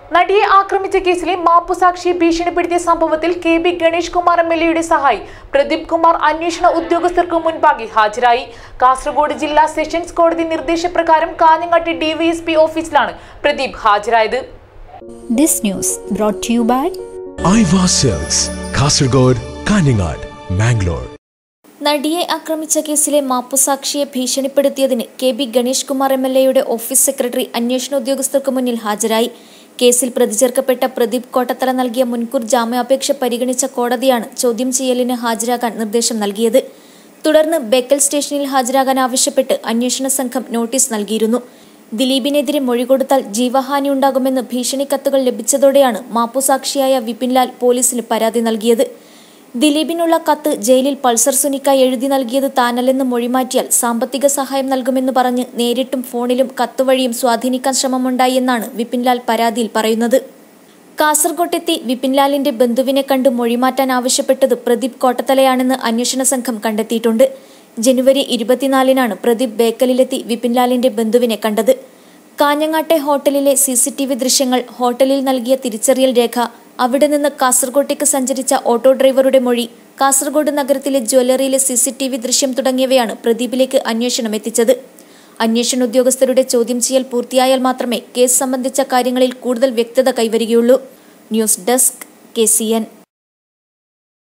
നടിയെ ആക്രമിച്ച കേസിലെ മാപ്പുസാക്ഷിയെ ഭീഷണിപ്പെടുത്തിയ സംഭവത്തിൽ കെ ബി ഗണേഷ് കുമാർ എം എൽ എയുടെ സഹായി പ്രദീപ് കുമാർ അന്വേഷണ ഉദ്യോഗസ്ഥർക്ക് മുൻപാകെ ഹാജരായി കാസർഗോഡ് ജില്ലാ സെഷൻസ് കോടതി നിർദ്ദേശപ്രകാരം കാഞ്ഞങ്ങാട്ട് ഡിവൈഎസ്പി ഓഫീസിലാണ് പ്രദീപ് ഹാജരായത് This news brought to you by Aiwa cells Kasaragod Kanhangad Mangalore നടിയെ ആക്രമിച്ച കേസിലെ മാപ്പുസാക്ഷിയെ ഭീഷണിപ്പെടുത്തിയതിന് കെ ബി ഗണേഷ് കുമാർ എം എൽ എയുടെ ഓഫീസ് സെക്രട്ടറി അന്വേഷണ ഉദ്യോഗസ്ഥർക്ക് മുന്നിൽ ഹാജരായി കേസിൽ പ്രതിചേർക്കപ്പെട്ട പ്രദീപ് കോട്ടത്തല നൽകിയ മുൻകൂർ ജാമ്യാപേക്ഷ പരിഗണിച്ച കോടതിയാണ് ചോദ്യം ചെയ്യലിന് ഹാജരാകാൻ നിർദ്ദേശം നൽകിയത് തുടർന്ന് ബേക്കൽ സ്റ്റേഷനിൽ ഹാജരാകാൻ ആവശ്യപ്പെട്ട് അന്വേഷണ സംഘം നോട്ടീസ് നൽകിയിരുന്നു ദിലീപിനെതിരെ മൊഴി കൊടുത്താൽ ജീവഹാനി ഉണ്ടാകുമെന്ന് ഭീഷണി കത്തുകൾ ലഭിച്ചതോടെയാണ് മാപ്പുസാക്ഷിയായ വിപിൻലാൽ പോലീസിന് പരാതി നൽകിയത് ദിലീപിനുള്ള കത്ത് ജയിലിൽ പൾസർ സുനിക്കായി എഴുതി നൽകിയത് താനല്ലെന്ന് മൊഴിമാറ്റിയാൽ സാമ്പത്തിക സഹായം നൽകുമെന്ന് പറഞ്ഞ് നേരിട്ടും ഫോണിലും കത്തുവഴിയും സ്വാധീനിക്കാൻ ശ്രമമുണ്ടായി എന്നാണ് വിപിൻലാൽ പരാതിയിൽ പറയുന്നത് കാസർകോട്ടെത്തി വിപിൻലാലിന്റെ ബന്ധുവിനെ കണ്ട് മൊഴിമാറ്റാൻ ആവശ്യപ്പെട്ടത് പ്രദീപ് കോട്ടത്തലയാണെന്ന് അന്വേഷണ സംഘം കണ്ടെത്തിയിട്ടുണ്ട് ജനുവരി ഇരുപത്തിനാലിനാണ് പ്രദീപ് ബേക്കലിലെത്തി വിപിൻലാലിന്റെ ബന്ധുവിനെ കണ്ടത് കാഞ്ഞങ്ങാട്ടെ ഹോട്ടലിലെ സി സി ടി വി ദൃശ്യങ്ങൾ ഹോട്ടലിൽ നൽകിയ തിരിച്ചറിയൽ രേഖ അവിടെ നിന്ന് കാസർകോട്ടേക്ക് സഞ്ചരിച്ച ഓട്ടോ ഡ്രൈവറുടെ മൊഴി കാസർഗോഡ് നഗരത്തിലെ ജ്വല്ലറിയിലെ സി സി ടി വി ദൃശ്യം തുടങ്ങിയവയാണ് പ്രദീപിലേക്ക് അന്വേഷണം എത്തിച്ചത് അന്വേഷണ ഉദ്യോഗസ്ഥരുടെ ചോദ്യം ചെയ്യൽ പൂർത്തിയായാൽ മാത്രമേ കേസ് സംബന്ധിച്ച കാര്യങ്ങളിൽ കൂടുതൽ വ്യക്തത കൈവരികയുള്ളൂ news desk K C N